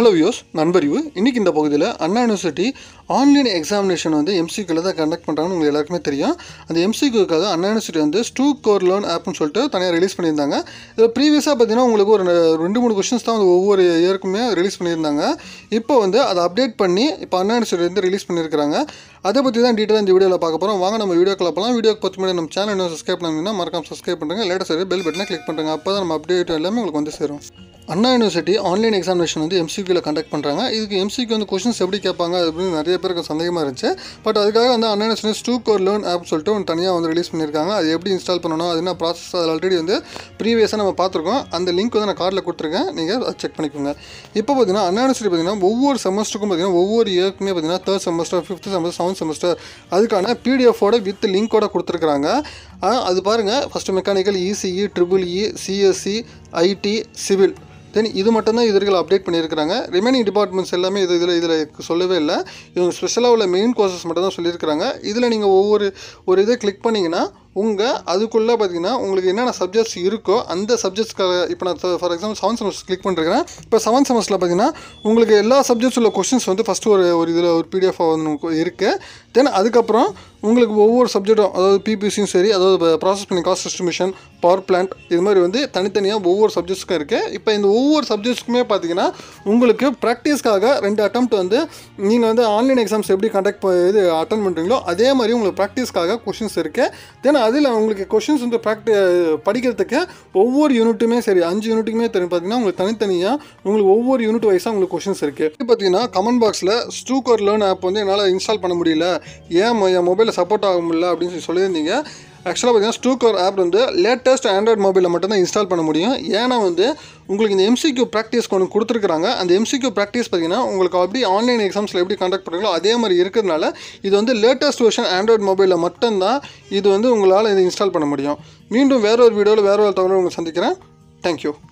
hello views நண்பறிவு இன்றைக்கி இந்த பகுதியில் அண்ணா யூனிவர்சிட்டி ஆன்லைன் எக்ஸாமினேஷன் வந்து எம்சிக்யூவில் தான் கண்டக்ட் பண்ணுறாங்கன்னு உங்களுக்கு எல்லாருக்குமே தெரியும் அந்த எம்சிக்யூக்காக அண்ணா யூனிவர்சிட்டி வந்து ஸ்டூ கோர் லேர்ன் ஆப்னு சொல்லிட்டு தனியாக ரிலீஸ் பண்ணியிருந்தாங்க இதில் ப்ரீவியஸாக பார்த்தீங்கன்னா உங்களுக்கு ஒரு ரெண்டு மூணு கொஷின்ஸ் தான் வந்து ஒவ்வொரு இயருக்குமே ரிலீஸ் பண்ணியிருந்தாங்க இப்போ வந்து அதை அப்டேட் பண்ணி இப்போ அண்ணா யூனிவர்சிட்டி வந்து ரிலீஸ் பண்ணியிருக்காங்க அதை பற்றி தான் டீட்டெயிலாக இந்த வீடியோவில் பார்க்க போகிறோம் வாங்க நம்ம வீடியோக்குள்ள போகலாம் வீடியோக்கு பத்து முன்னாடி நம்ம சேனல் இன்னும் சப்ஸ்கிரைப் பண்ணிங்கன்னா மறக்காம சப்ஸ்கிரைப் பண்ணுங்க லேட்டஸ்ட் பெல் பட்டனை கிளிக் பண்ணுறாங்க அப்போ தான் நம்ம அப்டேட் எல்லாமே உங்களுக்கு வந்து சேரும் அண்ணா யூனிவர்சிட்டி ஆன்லைன் எக்ஸாமினேஷன் வந்து எம்சிக்யூவில் கண்டக்ட் பண்ணுறாங்க இதுக்கு எம்சிக்கு வந்து கொஷின்ஸ் எப்படி கேட்பாங்க அது அப்படின்னு நிறைய பேருக்கு சந்தேகமாக இருந்துச்சு பட் அதுக்காக வந்து Anna university Stucor learn app சொல்லிட்டு ஒன்று தனியாக வந்து ரிலீஸ் பண்ணியிருக்காங்க அது எப்படி இன்ஸ்டால் பண்ணணும் அது என்ன ப்ராசஸ் அது ஆல்ரெடி வந்து ப்ரீவியஸாக நம்ம பார்த்துருக்கோம் அந்த லிங்க் வந்து நான் கார்டில் கொடுத்துருக்கேன் நீங்கள் அதை செக் பண்ணிக்கோங்க இப்போ பார்த்தீங்கன்னா அண்ணா யூனிவர்சிட்டி பார்த்தீங்கன்னா ஒவ்வொரு செமஸ்டருக்கும் பார்த்தீங்கன்னா ஒவ்வொரு இயர்க்குமே பார்த்தீங்கன்னா third semester fifth semester seventh semester அதுக்கான பிடிஎஃபோட வித் லிங்கோட கொடுத்துருக்குறாங்க ஆ, அது பாருங்கள் first mechanical ECE triple E CSE IT civil then இது மட்டும்தான் இது வரைக்கும் அப்டேட் பண்ணியிருக்கிறாங்க ரிமைனிங் டிபார்ட்மெண்ட்ஸ் எல்லாமே இது இதில் இதில் சொல்லவே இல்லை இவங்க ஸ்பெஷலாக உள்ள மெயின் கோர்சஸ் மட்டும் தான் சொல்லியிருக்கிறாங்க இதில் நீங்கள் ஒவ்வொரு ஒரு இதை கிளிக் பண்ணிங்கன்னா உங்கள் அதுக்குள்ளே பார்த்தீங்கன்னா உங்களுக்கு என்னென்ன சப்ஜெக்ட்ஸ் இருக்கோ அந்த சப்ஜெக்ட்ஸ்க்காக இப்போ நான் for example seventh semester click பண்ணிருக்கிறேன் இப்போ செவன்த் செமஸ்டரில் பார்த்தீங்கன்னா உங்களுக்கு எல்லா சப்ஜெக்ட்ஸ் உள்ள கொஷின்ஸ் வந்து ஃபஸ்ட்டு ஒரு ஒரு இதில் ஒரு பிடிஎஃப் வந்து இருக்குது தென் அதுக்கப்புறம் உங்களுக்கு ஒவ்வொரு சப்ஜெக்டும் அதாவது பிபிசியும் சரி அதாவது ப்ராசஸ் பண்ணி காஸ்ட் எஸ்டிமேஷன் பவர் பிளான்ட் இது மாதிரி வந்து தனித்தனியாக ஒவ்வொரு சப்ஜெக்ட்ஸ்க்கும் இருக்குது இப்போ இந்த ஒவ்வொரு சப்ஜெக்ட்ஸ்க்குமே பார்த்தீங்கன்னா உங்களுக்கு ப்ராக்டிஸ்க்காக ரெண்டு அட்டம்ப்ட் வந்து நீங்கள் வந்து ஆன்லைன் எக்ஸாம்ஸ் எப்படி கண்டக்ட் இது அட்டன் பண்ணுறீங்களோ அதே மாதிரி உங்களுக்கு ப்ராக்டிஸ்க்காக கொஷின்ஸ் இருக்குது தென் அதில் உங்களுக்கு கொஷின்ஸ் வந்து ப்ராக்டி படிக்கிறதுக்கு ஒவ்வொரு யூனிட்டுமே சரி அஞ்சு யூனிட்டுக்குமே தெரியும் பார்த்தீங்கன்னா உங்களுக்கு தனித்தனியாக உங்களுக்கு ஒவ்வொரு யூனிட் வைஸாக உங்களுக்கு கொஷின்ஸ் இருக்குது இது பார்த்தீங்கன்னா கமெண்ட் பாக்ஸில் ஸ்டூகர் லேர்ன் ஆப் வந்து என்னால் இன்ஸ்டால் பண்ண முடியல ஏன் மொ- என் மொபைலில் சப்போர்ட் ஆக முடியல அப்படின்னு சொல்லி சொல்லியிருந்தீங்க ஆக்சுவலாக பார்த்தீங்கன்னா ஸ்டூகர் ஆப் வந்து லேட்டஸ்ட் ஆண்ட்ராய்ட் மொபைலில் மட்டும்தான் இன்ஸ்டால் பண்ண முடியும் ஏன்னா வந்து உங்களுக்கு இந்த எம்சிக்யூ ப்ராக்டிஸ் ஒன்று கொடுத்துருக்காங்க அந்த எம்சிக்யூ ப்ராக்டிஸ் பார்த்தீங்கன்னா உங்களுக்கு அப்படி ஆன்லைன் எக்ஸாம்ஸில் எப்படி கண்டக்ட் பண்ணுறீங்களோ அதே மாதிரி இருக்கிறதுனால இது வந்து லேட்டஸ்ட் வெர்ஷன் ஆண்ட்ராய்ட் மொபைலில் மட்டும்தான் இது வந்து உங்களால் இதை இன்ஸ்டால் பண்ண முடியும் மீண்டும் வேற ஒரு வீடியோவில் வேற ஒரு தகவல் உங்களை சந்திக்கிறேன் தேங்க்யூ